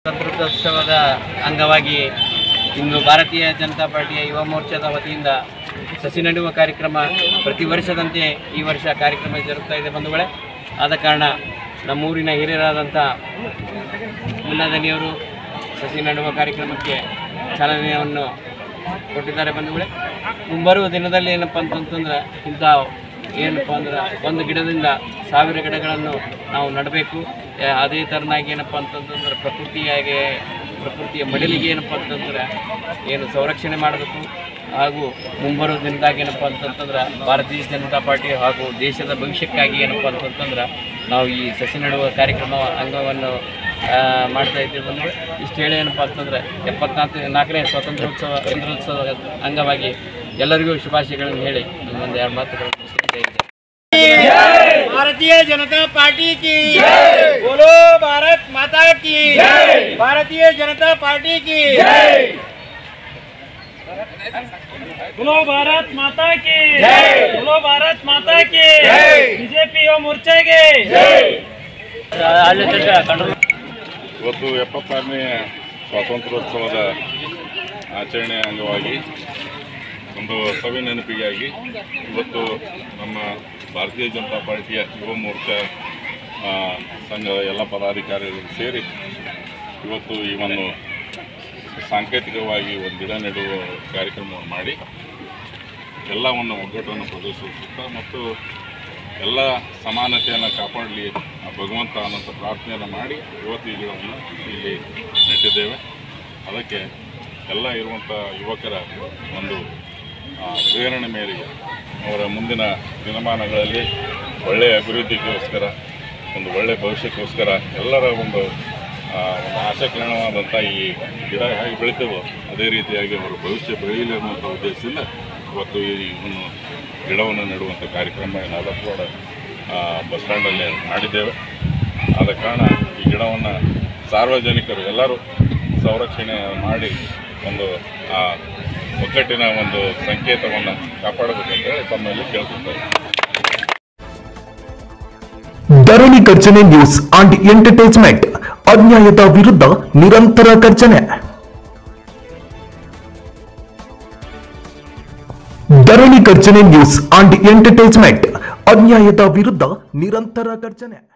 ಸ್ವಾತಂತ್ರ್ಯೋತ್ಸವದ ಅಂಗವಾಗಿ ಇಂದು ಭಾರತೀಯ ಜನತಾ ಪಾರ್ಟಿಯ ಯುವ ಮೋರ್ಚಾದ ವತಿಯಿಂದ ಸಸಿ ನೆಡುವ ಕಾರ್ಯಕ್ರಮ ಪ್ರತಿ ವರ್ಷದಂತೆ ಈ ವರ್ಷ ಕಾರ್ಯಕ್ರಮ ಜರುಗ್ತಾ ಇದೆ ಬಂಧುಗಳೇ ಆದ ಕಾರಣ ನಮ್ಮೂರಿನ ಹಿರಿಯರಾದಂಥ ಮುನ್ನಾದನಿಯವರು ಸಸಿ ನೆಡುವ ಕಾರ್ಯಕ್ರಮಕ್ಕೆ ಚಾಲನೆಯನ್ನು ಕೊಟ್ಟಿದ್ದಾರೆ ಬಂಧುಗಳೇ ಮುಂಬರುವ ದಿನದಲ್ಲಿ ಏನಪ್ಪ ಅಂತಂತಂದ್ರೆ ಇಂಥ ಏನಪ್ಪ ಅಂದ್ರೆ ಒಂದು ಗಿಡದಿಂದ ಸಾವಿರ ಗಿಡಗಳನ್ನು ನಾವು ನೆಡಬೇಕು ಆ, ಅದೇ ಥರನಾಗಿ ಏನಪ್ಪ ಅಂತಂತಂದ್ರೆ ಪ್ರಕೃತಿಯಾಗೆ ಪ್ರಕೃತಿಯ ಮಡಿಲಿಗೆ ಏನಪ್ಪ ಅಂತಂದ್ರೆ ಏನು ಸಂರಕ್ಷಣೆ ಮಾಡಬೇಕು ಹಾಗೂ ಮುಂಬರುವ ದಿನದಾಗ ಏನಪ್ಪ ಅಂತಂತಂದ್ರೆ ಭಾರತೀಯ ಜನತಾ ಪಾರ್ಟಿ ಹಾಗೂ ದೇಶದ ಭವಿಷ್ಯಕ್ಕಾಗಿ ಏನಪ್ಪ ಅಂತಂತಂದ್ರೆ ನಾವು ಈ ಸಸಿ ನೆಡುವ ಕಾರ್ಯಕ್ರಮ ಅಂಗವನ್ನು ಆ, ಮಾಡ್ತಾ ಇದ್ದೀವಿ ಬಂದರೆ ಇಷ್ಟು ಹೇಳಿ ಏನಪ್ಪ ಅಂತಂದರೆ ಎಪ್ಪತ್ನಾಲ್ಕು ನಾಲ್ಕನೇ ಸ್ವಾತಂತ್ರ್ಯೋತ್ಸವ ಸ್ವಾತಂತ್ರ್ಯೋತ್ಸವ ಅಂಗವಾಗಿ ಎಲ್ಲರಿಗೂ ಶುಭಾಶಯಗಳನ್ನು ಹೇಳಿ ಒಂದು ಎರಡು ಮಾತುಗಳು ಮುಗಿಸ್ತೇನೆ. ಜೈ ಹಿಂದ್. भारतीय जनता पार्टी की बोलो भारत माता की भारतीय जनता पार्टी की बोलो भारत माता की बोलो भारत माता की बीजेपी और मोर्चे के ಇವತ್ತು ಎಪ್ಪತ್ತಾರನೇ ಸ್ವಾತಂತ್ರ್ಯೋತ್ಸವದ ಆಚರಣೆ ಅಂಗವಾಗಿ ಒಂದು ಸವಿ ನೆನಪಿಗಾಗಿ ಇವತ್ತು ನಮ್ಮ ಭಾರತೀಯ ಜನತಾ ಪಾರ್ಟಿಯ ಯುವ ಮೋರ್ಚಾ ಆ, ಸಂಘದ ಎಲ್ಲ ಪದಾಧಿಕಾರಿಗಳು ಸೇರಿ ಇವತ್ತು ಈ ಒಂದು ಸಾಂಕೇತಿಕವಾಗಿ ಒಂದು ಗಿಡ ನೆಡುವ ಕಾರ್ಯಕ್ರಮವನ್ನು ಮಾಡಿ ಎಲ್ಲವನ್ನು ಒಗ್ಗಟ್ಟನ್ನು ಪ್ರದರ್ಶಿಸುತ್ತಾ ಮತ್ತು ಎಲ್ಲ ಸಮಾನತೆಯನ್ನು ಕಾಪಾಡಲಿ ಆ ಭಗವಂತ ಅನ್ನೋಂಥ ಪ್ರಾರ್ಥನೆಯನ್ನು ಮಾಡಿ ಇವತ್ತು ಈ ಗಿಡವನ್ನು ಇಲ್ಲಿ ನೆಟ್ಟಿದ್ದೇವೆ ಅದಕ್ಕೆ ಎಲ್ಲ ಇರುವಂಥ ಯುವಕರ ಒಂದು ಆ, ಪ್ರೇರಣೆ ಮೇರೆಗೆ ಅವರ ಮುಂದಿನ ದಿನಮಾನಗಳಲ್ಲಿ ಒಳ್ಳೆಯ ಅಭಿವೃದ್ಧಿಗೋಸ್ಕರ ಒಂದು ಒಳ್ಳೆಯ ಭವಿಷ್ಯಕ್ಕೋಸ್ಕರ ಎಲ್ಲರ ಒಂದು ಆ, ಒಂದು ಆಶಾಕಿರಣವಾದಂಥ ಈ ಗಿಡ ಹೇಗೆ ಬೆಳಿತೇವೋ ಅದೇ ರೀತಿಯಾಗಿ ಅವರ ಭವಿಷ್ಯ ಬೆಳೆಯಲಿ ಅನ್ನುವಂಥ ಉದ್ದೇಶದಿಂದ ಇವತ್ತು ಈ ಒಂದು ಗಿಡವನ್ನು ನೆಡುವಂಥ ಕಾರ್ಯಕ್ರಮ ನಾದಪವಾಡ ಬಸ್ ಸ್ಟ್ಯಾಂಡಲ್ಲಿ ಮಾಡಿದ್ದೇವೆ ಆದ ಕಾರಣ ಈ ಗಿಡವನ್ನು ಸಾರ್ವಜನಿಕರು ಎಲ್ಲರೂ ಸಂರಕ್ಷಣೆ ಮಾಡಿ ಒಂದು ಆ ಒಗ್ಗಟ್ಟಿನ ಒಂದು ಸಂಕೇತವನ್ನು ಕಾಪಾಡಬೇಕಂತೇಳಿ ತಮ್ಮಲ್ಲಿ ಕೇಳ್ಕೊತಾರೆ Dharani Garjane news and entertainment ಅನ್ಯಾಯದ ವಿರುದ್ಧ ನಿರಂತರ ಗರ್ಜನೆ Dharani Garjane news and entertainment ಅನ್ಯಾಯದ ವಿರುದ್ಧ ನಿರಂತರ ಗರ್ಜನೆ